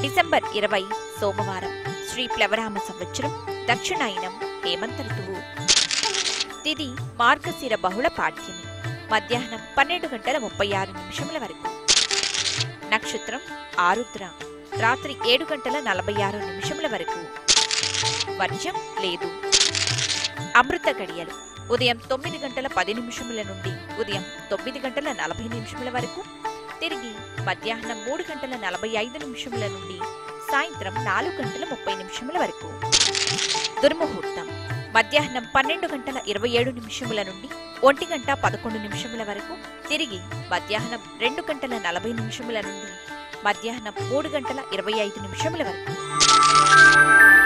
December ఇరవై సోమవారం శ్రీ ప్లవరామ సంవత్సరం దక్షిణాయనం హేమంత ఋతువు తిది మార్గశిర బహుళ పాఠ్యమి మధ్యాహ్నం పన్నెండు గంటల ముప్పై ఆరు నిమిషముల వరకు నక్షత్రం ఆరుద్ర రాత్రి ఏడు గంటల నలభై ఆరు నిమిషముల వరకు వర్జం లేదు అమృత గడియలు ఉదయం తొమ్మిది గంటల పది నిమిషముల నుండి ఉదయం తొమ్మిది గంటల నలభై నిమిషముల వరకు తిరిగి మధ్యాహ్నం మూడు గంటల నలభై ఐదు నిమిషముల నుండి సాయంత్రం నాలుగు గంటల ముప్పై నిమిషముల వరకు దుర్ముహూర్తం మధ్యాహ్నం పన్నెండు గంటల ఇరవై ఏడు నిమిషముల నుండి ఒంటి గంట పదకొండు నిమిషముల వరకు తిరిగి మధ్యాహ్నం రెండు గంటల నలభై నిమిషముల నుండి మధ్యాహ్నం మూడు గంటల ఇరవై ఐదు నిమిషముల వరకు